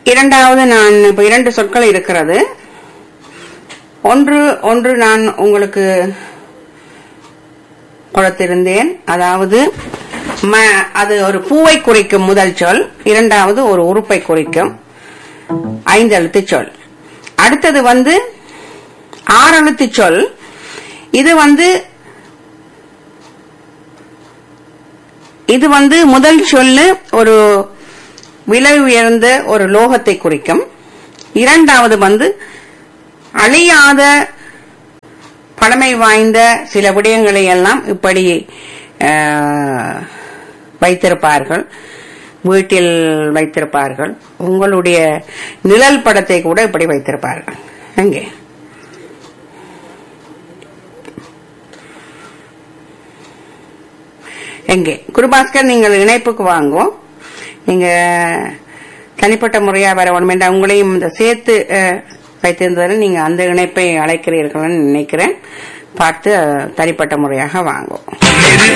இரண்டாவது நான் இப்ப இரண்டு சொற்கள் இருக்கிறது ஒன்று ஒன்று நான் உங்களுக்கு கொடுத்திருந்தேன் அதாவது ம- அது ஒரு பூவை குறிக்கும் முதல் சொல் இரண்டாவது ஒரு உறுப்பை குறிக்கும் ஐந்து எழுத்து சொல் அடுத்தது வந்து ஆறு எழுத்து சொல் இது வந்து இது வந்து முதல் சொல்லு ஒரு விலை உயர்ந்த ஒரு லோகத்தை குறிக்கும் இரண்டாவது வந்து அழியாத பழமை வாய்ந்த சில விடயங்களை எல்லாம் இப்படி அஹ், வைத்திருப்பார்கள் வீட்டில் வைத்திருப்பார்கள் உங்களுடைய நிழல் படத்தை கூட இப்படி வைத்திருப்பார்கள் எங்கே எங்கே குருபாஸ்கர் நீங்கள் இணைப்புக்கு வாங்குவோம் நீங்க தனிப்பட்ட முறையா வர வேணும் என்ற உங்களையும் இந்த சேர்த்து அஹ், வைத்திருந்ததில் நீங்க அந்த இணைப்பை அழைக்கிறீர்கள்னு நினைக்கிறேன் பார்த்து அஹ், தனிப்பட்ட முறையாக வாங்குவோம்